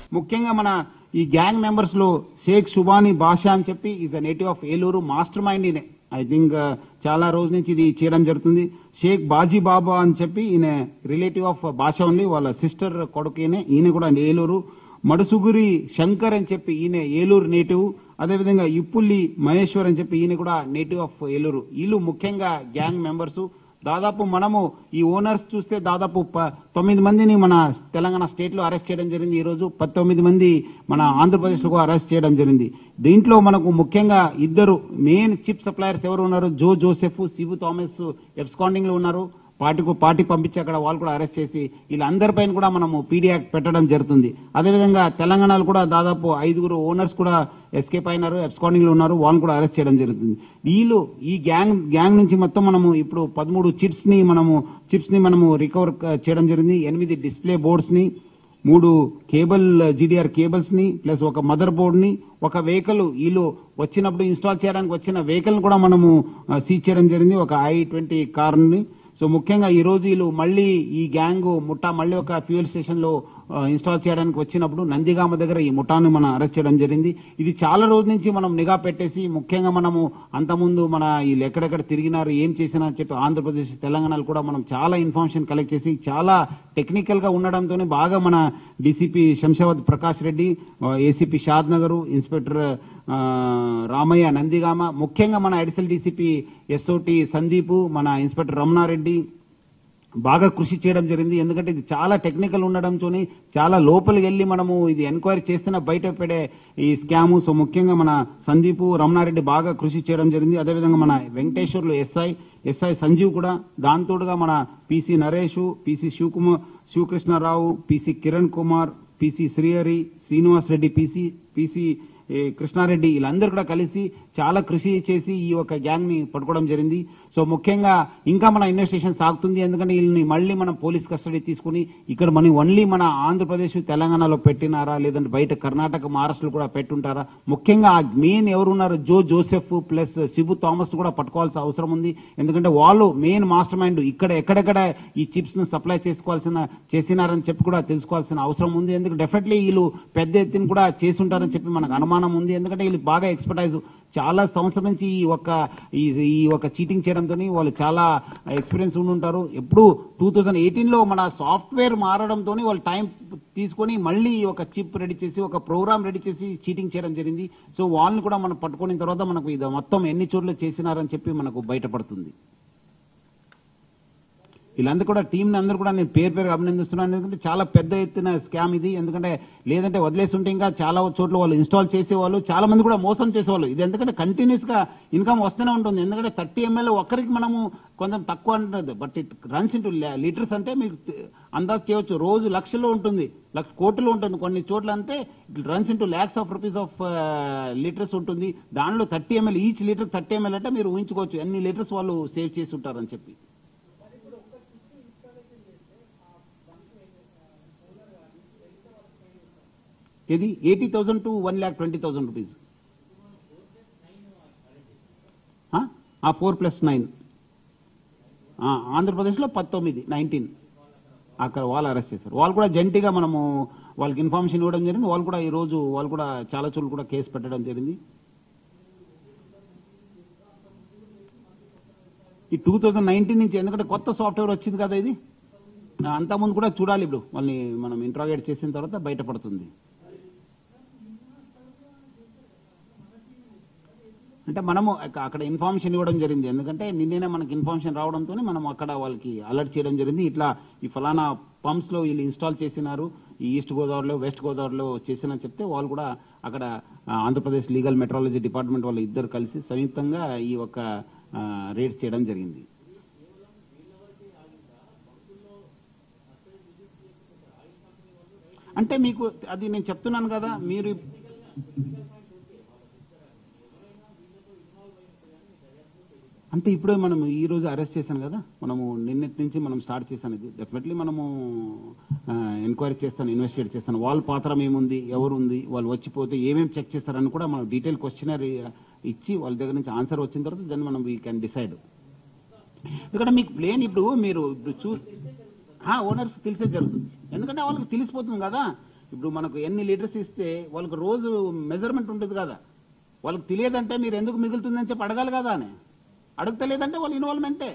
ముఖ్యంగా మన ఈ గ్యాంగ్ మెంబర్స్ లో షేక్ సుబానీ బాషా అని చెప్పి is a native of Eluru mastermind ఈయన ఐ థింక్ చాలా రోజు నుంచి ఇది చేయడం జరుగుతుంది షేక్ బాజీ బాబా అని చెప్పి ఈయన రిలేటివ్ ఆఫ్ బాషా ఉంది వాళ్ళ సిస్టర్ కొడుకు ఈయన ఈయన కూడా ఏలూరు మడుసుగురి శంకర్ అని చెప్పి ఈయన ఏలూరు నేటివ్ అదేవిధంగా ఇప్పుల్లి మహేశ్వర్ అని చెప్పి ఈయన కూడా నేటివ్ ఆఫ్ ఏలూరు వీళ్ళు ముఖ్యంగా గ్యాంగ్ మెంబర్స్ దాదాపు మనము ఈ ఓనర్స్ చూస్తే దాదాపు ప- తొమ్మిది మందిని మన తెలంగాణ స్టేట్ లో అరెస్ట్ చేయడం జరిగింది ఈ రోజు పంతొమ్మిది మంది మన ఆంధ్రప్రదేశ్ లో అరెస్ట్ చేయడం జరిగింది దీంట్లో మనకు ముఖ్యంగా ఇద్దరు మెయిన్ చిప్ సప్లయర్స్ ఎవరు ఉన్నారు Jo Joseph Shivu Thomas absconding లో ఉన్నారు పార్టీకు పార్టీ పంపించి అక్కడ వాళ్ళు కూడా అరెస్ట్ చేసి వీళ్ళందరిపైన కూడా మనము పీడీ యాక్ట్ పెట్టడం జరుగుతుంది అదేవిధంగా తెలంగాణలో కూడా దాదాపు ఐదుగురు ఓనర్స్ కూడా ఎస్కేప్ అయినారు ఎబ్స్కాండింగ్ లో ఉన్నారు వాళ్ళని కూడా అరెస్ట్ చేయడం జరుగుతుంది వీళ్ళు ఈ గ్యాంగ్ గ్యాంగ్ నుంచి మొత్తం మనము ఇప్పుడు పదమూడు చిప్స్ ని మనము చిప్స్ ని మనము రికవర్ చేయడం జరిగింది ఎనిమిది డిస్ప్లే బోర్డ్స్ ని మూడు కేబుల్ జీడీఆర్ కేబుల్స్ ని ప్లస్ ఒక మదర్ బోర్డ్ ని ఒక వెహికల్ వీళ్ళు వచ్చినప్పుడు ఇన్స్టాల్ చేయడానికి వచ్చిన వెహికల్ కూడా మనము సీజ్ చేయడం జరిగింది ఒక ఐ ట్వంటీ కార్ ని సో ముఖ్యంగా ఈ రోజు వీళ్ళు మళ్ళీ ఈ గ్యాంగ్ ముఠా మళ్ళీ ఒక ఫ్యూయల్ స్టేషన్ లో ఆ, ఇన్స్టాల్ చేయడానికి వచ్చినప్పుడు నందిగామ దగ్గర ఈ ముఠాను మనం అరెస్ట్ చేయడం జరిగింది ఇది చాలా రోజుల నుంచి మనం నిఘా పెట్టేసి ముఖ్యంగా మనము అంతకుముందు మన వీళ్ళు ఎక్కడెక్కడ తిరిగినారు ఏం చేసినా అని చెప్పి ఆంధ్రప్రదేశ్ తెలంగాణలో కూడా మనం చాలా ఇన్ఫర్మేషన్ కలెక్ట్ చేసి చాలా టెక్నికల్ గా ఉండడంతోనే బాగా మన DCP Shamshabad Prakash Reddy ACP Shad Nagar inspector ఆ, రామయ్య నందిగామ ముఖ్యంగా మన అడిషనల్ డీసీపీ ఎస్ఓటి సందీప్ మన ఇన్స్పెక్టర్ రమణారెడ్డి బాగా కృషి చేయడం జరిగింది ఎందుకంటే ఇది చాలా టెక్నికల్ ఉండడంతో చాలా లోపలికి వెళ్ళి మనము ఇది ఎంక్వైరీ చేస్తున్న బయట పడే ఈ స్కాము సో ముఖ్యంగా మన సందీప్ రమణారెడ్డి బాగా కృషి చేయడం జరిగింది అదేవిధంగా మన వెంకటేశ్వర్లు ఎస్ఐ ఎస్ఐ సంజీవ్ కూడా దాంతోడుగా మన PC Naresh PC Shivakumar శివకృష్ణారావు PC Kiran Kumar PC Srihari Srinivas Reddy PC PC ఏ, కృష్ణారెడ్డి వీళ్ళందరూ కూడా కలిసి చాలా కృషి చేసి ఈ యొక్క గ్యాంగ్ ని పట్టుకోవడం జరిగింది సో ముఖ్యంగా ఇంకా మన ఇన్వెస్టిగేషన్ సాగుతుంది ఎందుకంటే వీళ్ళని మళ్ళీ మనం పోలీస్ కస్టడీ తీసుకుని ఇక్కడ మన ఓన్లీ మన ఆంధ్రప్రదేశ్ తెలంగాణలో పెట్టినారా లేదంటే బయట కర్ణాటక మహారాష్ట్రలో కూడా పెట్టుంటారా ముఖ్యంగా ఆ మెయిన్ ఎవరున్నారు Jo Joseph plus Shibu Thomas కూడా పట్టుకోవాల్సిన అవసరం ఉంది ఎందుకంటే వాళ్ళు మెయిన్ మాస్టర్ మైండ్ ఇక్కడ ఎక్కడెక్కడ ఈ చిప్స్ ను సప్లై చేసుకోవాల్సిన చేసినారని చెప్పి కూడా తెలుసుకోవాల్సిన అవసరం ఉంది ఎందుకంటే డెఫినెట్లీ వీళ్ళు పెద్ద ఎత్తున కూడా చేసుంటారని చెప్పి మనకు అనుమానం ఉంది ఎందుకంటే వీళ్ళు బాగా ఎక్స్పర్టైజ్ చాలా సంవత్సరం నుంచి ఈ ఒక్క ఈ ఈ ఒక చీటింగ్ చేయడంతో వాళ్ళు చాలా ఎక్స్పీరియన్స్ ఉండి ఉంటారు ఎప్పుడు టూ థౌజండ్ ఎయిటీన్ లో మన సాఫ్ట్వేర్ మారడంతో వాళ్ళు టైం తీసుకొని మళ్ళీ ఒక చిప్ రెడీ చేసి ఒక ప్రోగ్రామ్ రెడీ చేసి చీటింగ్ చేయడం జరిగింది సో వాళ్ళని కూడా మనం పట్టుకున్న తర్వాత మనకు ఇది మొత్తం ఎన్ని చోట్ల చేసినారని చెప్పి మనకు బయటపడుతుంది వీళ్ళందరూ కూడా టీం అందరూ కూడా నేను పేరు పేరు అభినందిస్తున్నాను ఎందుకంటే చాలా పెద్ద ఎత్తున స్కామ్ ఇది ఎందుకంటే లేదంటే వదిలేసి ఉంటే ఇంకా చాలా చోట్ల వాళ్ళు ఇన్స్టాల్ చేసేవాళ్ళు చాలా మంది కూడా మోసం చేసేవాళ్ళు ఇది ఎందుకంటే కంటిన్యూస్ గా ఇన్కమ్ వస్తూనే ఉంటుంది ఎందుకంటే థర్టీ ఎంఎల్ ఒక్కరికి మనము కొంచెం తక్కువ అంటుంది but it runs into litres అంటే మీకు అందాజ్ చేయవచ్చు రోజు లక్షల్లో ఉంటుంది లక్ష కోట్లు ఉంటుంది కొన్ని చోట్ల అంటే it runs into lakhs of rupees of litres ఉంటుంది దానిలో thirty ML each litre thirty ML అంటే మీరు ఊహించుకోవచ్చు ఎన్ని లీటర్స్ వాళ్ళు సేవ్ చేసి ఉంటారని చెప్పి ఇది eighty thousand to one lakh twenty thousand rupees ఆ ఫోర్ ప్లస్ నైన్ ఆంధ్రప్రదేశ్లో పంతొమ్మిది నైన్టీన్ అక్కడ వాళ్ళు అరెస్ట్ చేశారు వాళ్ళు కూడా జంటిగా మనము వాళ్ళకి ఇన్ఫర్మేషన్ ఇవ్వడం జరిగింది వాళ్ళు కూడా ఈ రోజు వాళ్ళు కూడా చాలా చోట్ల కూడా కేసు పెట్టడం జరిగింది ఈ టూ థౌజండ్ నైన్టీన్ నుంచి ఎందుకంటే కొత్త సాఫ్ట్వేర్ వచ్చింది కదా ఇది అంతకుముందు కూడా చూడాలి ఇప్పుడు వాళ్ళని మనం ఇంట్రాగేట్ చేసిన తర్వాత బయటపడుతుంది అంటే మనము అక్క- అక్కడ ఇన్ఫర్మేషన్ ఇవ్వడం జరిగింది ఎందుకంటే నిన్నేనే మనకి ఇన్ఫర్మేషన్ రావడంతో మనం అక్కడ వాళ్ళకి అలర్ట్ చేయడం జరిగింది ఇట్లా ఈ ఫలానా పంప్స్ లో వీళ్ళు ఇన్స్టాల్ చేసినారు ఈ ఈస్ట్ గోదావరిలో వెస్ట్ గోదావరిలో చేసినని చెప్తే వాళ్ళు కూడా అక్కడ ఆ, ఆంధ్రప్రదేశ్ లీగల్ మెట్రాలజీ డిపార్ట్మెంట్ వాళ్ళు ఇద్దరు కలిసి సంయుక్తంగా ఈ ఒక రేట్ చేయడం జరిగింది అంటే మీకు అది నేను చెప్తున్నాను కదా మీరు అంటే ఇప్పుడే మనం ఈ రోజు అరెస్ట్ చేశాను కదా మనము నిన్నటి నుంచి మనం స్టార్ట్ చేశాను ఇది డెఫినెట్లీ మనము ఎంక్వైరీ చేస్తాను ఇన్వెస్టిగేట్ చేస్తాను వాళ్ళ పాత్ర ఏముంది ఎవరు ఉంది వాళ్ళు వచ్చిపోతే ఏమేమి చెక్ చేస్తారని కూడా మనం డీటెయిల్ క్వశ్చనర్ ఇచ్చి వాళ్ళ దగ్గర నుంచి ఆన్సర్ వచ్చిన తర్వాత దెన్ మనం వీ కెన్ డిసైడ్ ఇక్కడ మీకు ప్లేన్ ఇప్పుడు మీరు ఇప్పుడు చూ ఓనర్స్ తెలిసే జరుగుతుంది ఎందుకంటే వాళ్ళకి తెలిసిపోతుంది కదా ఇప్పుడు మనకు ఎన్ని లీటర్స్ ఇస్తే వాళ్ళకి రోజు మెజర్మెంట్ ఉంటుంది కదా వాళ్ళకి తెలియదంటే మీరు ఎందుకు మిగులుతుందని చెప్పి అడగాలి కదా అని అడగతలేదంటే వాళ్ళ ఇన్వాల్వ్మెంటే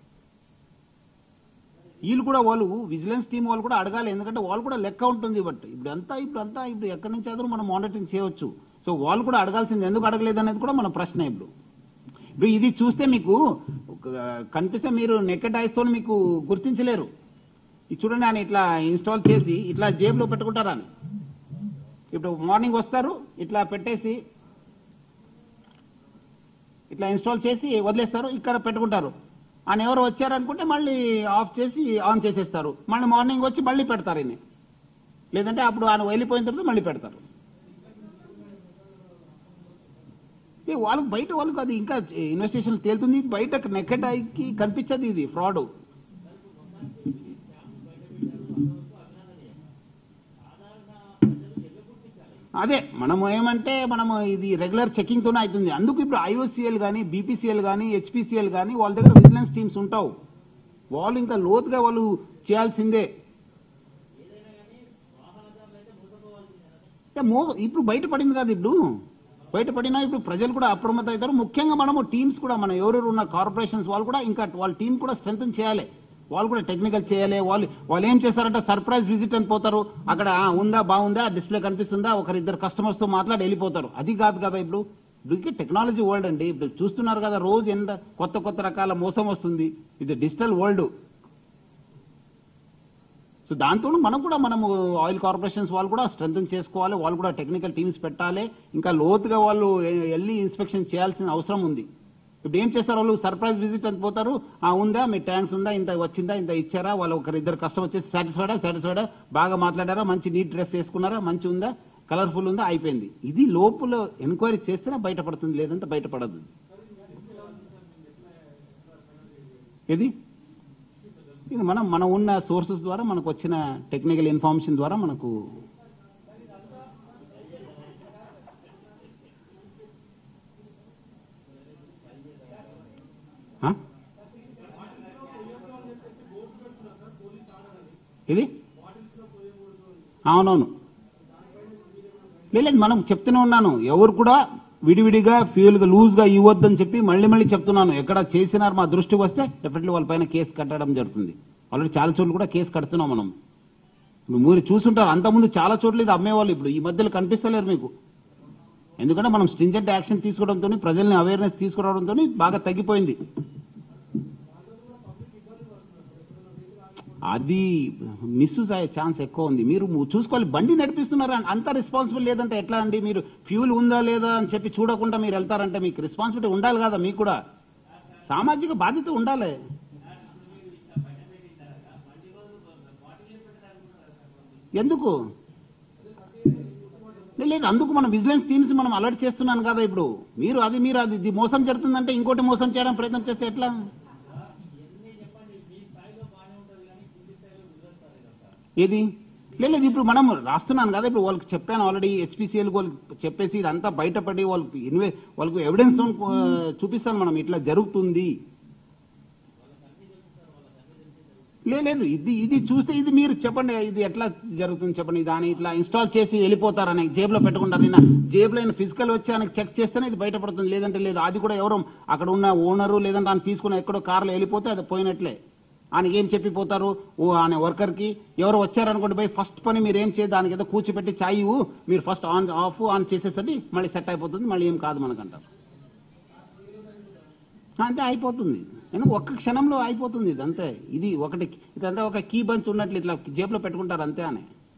వీళ్ళు కూడా వాళ్ళు విజిలెన్స్ టీం వాళ్ళు కూడా అడగాలి ఎందుకంటే వాళ్ళు కూడా లెక్క ఉంటుంది బట్ ఇప్పుడు అంతా ఇప్పుడు అంతా ఇప్పుడు ఎక్కడి నుంచి ఆದರೂ మనం మానిటరింగ్ చేయవచ్చు సో వాళ్ళు కూడా అడగాల్సింది ఎందుకు అడగలేదు అనేది కూడా మన ప్రశ్న ఇప్పుడు ఇప్పుడు ఇది చూస్తే మీకు ఒక కనిపిస్తే మీరు నెకెట్ ఐస్తో మీకు గుర్తించలేరు ఇది చూడండి ఆయన ఇట్లా ఇన్స్టాల్ చేసి ఇట్లా జేబులో పెట్టుకుంటారా అని ఇప్పుడు మార్నింగ్ వస్తారు ఇట్లా పెట్టేసి ఇట్లా ఇన్స్టాల్ చేసి వదిలేస్తారు ఇక్కడ పెట్టుకుంటారు ఆయన ఎవరు వచ్చారనుకుంటే మళ్ళీ ఆఫ్ చేసి ఆన్ చేసేస్తారు మళ్ళీ మార్నింగ్ వచ్చి మళ్ళీ పెడతారు ఈయన లేదంటే అప్పుడు ఆయన వెళ్ళిపోయిన తర్వాత మళ్ళీ పెడతారు ఏ వాళ్ళకి బయట వాళ్ళకి అది ఇంకా ఇన్వెస్టిగేషన్ తేలుతుంది బయట నెకెట్ ఐకి కనిపించదు ఇది ఫ్రాడ్ అదే మనం ఏమంటే మనం ఇది రెగ్యులర్ చెకింగ్ తోనే అవుతుంది అందుకు ఇప్పుడు ఐఓసీఎల్ కానీ బీపీసీఎల్ కానీ హెచ్పీసీఎల్ కానీ వాళ్ళ దగ్గర విజిలెన్స్ టీమ్స్ ఉంటావు వాళ్ళు ఇంకా లోతుగా వాళ్ళు చేయాల్సిందే ఏ, మో ఇప్పుడు బయటపడింది కాదు ఇప్పుడు బయటపడినా ఇప్పుడు ప్రజలు కూడా అప్రమత్తం అవుతారు ముఖ్యంగా మనము టీమ్స్ కూడా మన ఎవరెవరు ఉన్న కార్పొరేషన్స్ వాళ్ళు కూడా ఇంకా వాళ్ళ టీం కూడా స్ట్రెంగ్ చేయాలి వాళ్ళు కూడా టెక్నికల్ చేయాలి వాళ్ళు వాళ్ళు ఏం చేస్తారంటే సర్ప్రైజ్ విజిట్ అని పోతారు అక్కడ ఆ, ఉందా బాగుందా డిస్ప్లే కనిపిస్తుందా ఒకరిద్దరు కస్టమర్స్ తో మాట్లాడి వెళ్ళిపోతారు అది కాదు కదా ఇప్పుడు ఇప్పుడు టెక్నాలజీ వరల్డ్ అండి ఇప్పుడు చూస్తున్నారు కదా రోజు ఎంత కొత్త కొత్త రకాల మోసం వస్తుంది ఇది డిజిటల్ వరల్డ్ సో దాంతో మనం కూడా మనము ఆయిల్ కార్పొరేషన్స్ వాళ్ళు కూడా స్ట్రెంగ్ చేసుకోవాలి వాళ్ళు కూడా టెక్నికల్ టీమ్స్ పెట్టాలి ఇంకా లోతుగా వాళ్ళు ఎ- వెళ్ళి ఇన్స్పెక్షన్ చేయాల్సిన అవసరం ఉంది ఇప్పుడు ఏం చేస్తారు వాళ్ళు సర్ప్రైజ్ విజిట్ అని పోతారు ఆ ఉందా మీ ట్యాంక్స్ ఉందా ఇంత వచ్చిందా ఇంత ఇచ్చారా వాళ్ళు ఒకరు ఇద్దరు కష్టం వచ్చేసి సాటిస్ఫైడా సాటిస్ఫైడా బాగా మాట్లాడారా మంచి నీట్ డ్రెస్ వేసుకున్నారా మంచి ఉందా కలర్ఫుల్ ఉందా అయిపోయింది ఇది లోపల ఎంక్వైరీ చేస్తేనే బయటపడుతుంది లేదంటే బయటపడదు ఇది ఇది మనం మనం ఉన్న సోర్సెస్ ద్వారా మనకు వచ్చిన టెక్నికల్ ఇన్ఫర్మేషన్ ద్వారా మనకు ఆ? ఇది అవునవును లేదు మనం చెప్తూనే ఉన్నాను ఎవరు కూడా విడివిడిగా ఫ్యూల్ గా లూజ్ గా ఇవ్వద్దని చెప్పి మళ్ళీ మళ్ళీ చెప్తున్నాను ఎక్కడ చేసినారు మా దృష్టికి వస్తే డెఫినెట్లీ వాళ్ళ పైన కేసు కట్టడం జరుగుతుంది ఆల్రెడీ చాలా చోట్ల కూడా కేసు కడుతున్నాం మనం మీరు చూసుంటారు అంతకుముందు చాలా చోట్ల ఇది అమ్మేవాళ్ళు ఇప్పుడు ఈ మధ్యలో కనిపిస్తలేరు మీకు ఎందుకంటే మనం స్ట్రింజెంట్ యాక్షన్ తీసుకోవడంతో ప్రజల్ని అవేర్నెస్ తీసుకురావడంతో బాగా తగ్గిపోయింది అది మిస్యూజ్ అయ్యే ఛాన్స్ ఎక్కువ ఉంది మీరు చూసుకోవాలి బండి నడిపిస్తున్నారా అంత రెస్పాన్సిబుల్ లేదంటే ఎట్లా అండి మీరు ఫ్యూల్ ఉందా లేదా అని చెప్పి చూడకుండా మీరు వెళ్తారంటే మీకు రెస్పాన్సిబిలిటీ ఉండాలి కదా మీకు కూడా సామాజిక బాధ్యత ఉండాలి ఎందుకు లే- లేదు అందుకు మనం విజిలెన్స్ టీమ్స్ మనం అలర్ట్ చేస్తున్నాను కదా ఇప్పుడు మీరు అది మీరు అది ఇది మోసం జరుగుతుందంటే ఇంకోటి మోసం చేయడం ప్రయత్నం చేస్తే ఎట్లా ఏది లేదు లేదు, ఇప్పుడు మనం రాస్తున్నాను కదా ఇప్పుడు వాళ్ళకి చెప్పాను ఆల్రెడీ ఎస్పీసీఎల్ వాళ్ళకి చెప్పేసి ఇదంతా బయటపడి వాళ్ళకి ఇన్వే వాళ్ళకు ఎవిడెన్స్ చూపిస్తాను మనం ఇట్లా జరుగుతుంది లే- లేదు ఇది ఇది చూస్తే ఇది మీరు చెప్పండి ఇది ఎట్లా జరుగుతుంది చెప్పండి దాని ఇట్లా ఇన్స్టాల్ చేసి వెళ్ళిపోతారు ఆయన జేబులో పెట్టుకుంటారు నిన్న జేబులో ఆయన ఫిజికల్ వచ్చి ఆయనకు చెక్ చేస్తేనే ఇది బయటపడుతుంది లేదంటే లేదు అది కూడా ఎవరో అక్కడ ఉన్న ఓనరు లేదంటే ఆయన తీసుకున్న ఎక్కడో కార్లో వెళ్ళిపోతే అది పోయినట్లే ఆయనకి ఏం చెప్పిపోతారు ఓ ఆయన వర్కర్ కి ఎవరు వచ్చారనుకోండి పోయి ఫస్ట్ పని మీరు ఏం చేయ దానికి ఏదో కూర్చోపెట్టి చాయి ఇవ్వు, మీరు ఫస్ట్ ఆన్ ఆఫ్ ఆన్ చేసేసరికి మళ్ళీ సెట్ అయిపోతుంది మళ్ళీ ఏం కాదు మనకంటారు అంతే అయిపోతుంది ఎందుకు ఒక్క క్షణంలో అయిపోతుంది ఇది అంతే ఇది ఒకటి ఇదంతా ఒక కీ బంచ్ ఉన్నట్లు ఇట్లా జేబులో పెట్టుకుంటారు అంతే అని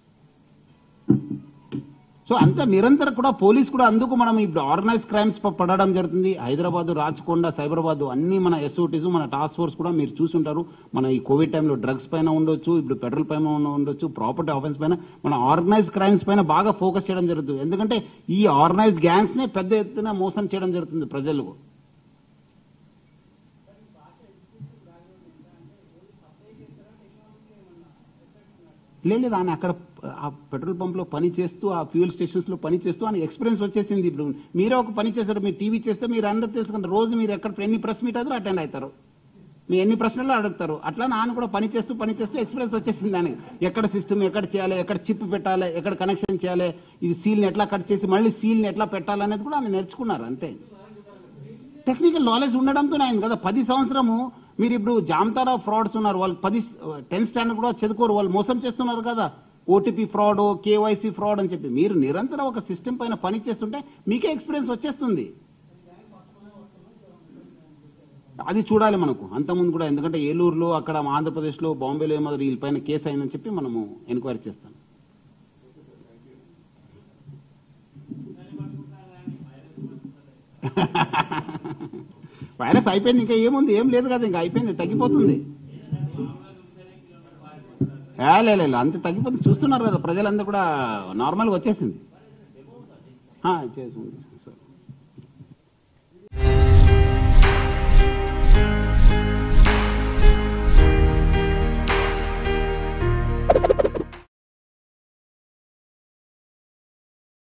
సో అంత నిరంతరం కూడా పోలీస్ కూడా అందుకు మనం ఇప్పుడు ఆర్గనైజ్ క్రైమ్స్ పడడం జరుగుతుంది హైదరాబాద్ రాచకొండ సైబరాబాద్ అన్ని మన ఎస్ఓటీస్ మన టాస్క్ ఫోర్స్ కూడా మీరు చూసుంటారు మన ఈ కోవిడ్ టైంలో డ్రగ్స్ పైన ఉండొచ్చు ఇప్పుడు పెట్రోల్ పైన ఉండొచ్చు ప్రాపర్టీ ఆఫెన్స్ పైన మన ఆర్గనైజ్ క్రైమ్స్ పైన బాగా ఫోకస్ చేయడం జరుగుతుంది ఎందుకంటే ఈ ఆర్గనైజ్డ్ గ్యాంగ్స్ నే పెద్ద ఎత్తున మోసం చేయడం జరుగుతుంది ప్రజలకు లేదు లేదు ఆయన అక్కడ ఆ పెట్రోల్ పంప్ లో పని చేస్తూ ఆ ఫ్యూయల్ స్టేషన్స్ లో పని చేస్తూ ఆయన ఎక్స్పీరియన్స్ వచ్చేసింది ఇప్పుడు మీరే ఒక పని చేశారు మీరు టీవీ చేస్తే మీరు అందరూ తెలుసుకుంటారు రోజు మీరు ఎక్కడ ఎన్ని ప్రెస్ మీట్ అవుతారో అటెండ్ అవుతారు మీ ఎన్ని ప్రశ్నలు అడుగుతారు అట్లా నాన్న కూడా పని చేస్తూ పని చేస్తూ ఎక్స్పీరియన్స్ వచ్చేసింది దానికి ఎక్కడ సిస్టమ్ ఎక్కడ చేయాలి ఎక్కడ చిప్ పెట్టాలి ఎక్కడ కనెక్షన్ చేయాలి ఇది సీల్ని ఎట్లా కట్ చేసి మళ్ళీ సీల్ని ఎట్లా పెట్టాలనేది కూడా ఆయన నేర్చుకున్నారు అంతే టెక్నికల్ నాలెడ్జ్ ఉండడంతో ఆయన కదా పది సంవత్సరము మీరు ఇప్పుడు జామతారా ఫ్రాడ్స్ ఉన్నారు వాళ్ళు పది టెన్త్ స్టాండర్డ్ కూడా చదువుకోరు వాళ్ళు మోసం చేస్తున్నారు కదా ఓటీపీ ఫ్రాడ్ కేవైసీ ఫ్రాడ్ అని చెప్పి మీరు నిరంతరం ఒక సిస్టమ్ పైన పని చేస్తుంటే మీకే ఎక్స్పీరియన్స్ వచ్చేస్తుంది అది చూడాలి మనకు అంతకుముందు కూడా ఎందుకంటే ఏలూరులో అక్కడ ఆంధ్రప్రదేశ్లో బాంబేలో ఏమో వీళ్ళపైన కేసు అయిందని చెప్పి మనము ఎంక్వైరీ చేస్తాం వైరస్ అయిపోయింది ఇంకా ఏముంది ఏం లేదు కదా ఇంకా అయిపోయింది తగ్గిపోతుంది ఏ, లే లే, లే, అంత తగ్గిపోతుంది చూస్తున్నారు కదా ప్రజలందరూ కూడా నార్మల్గా వచ్చేసింది ఆ, చేసింది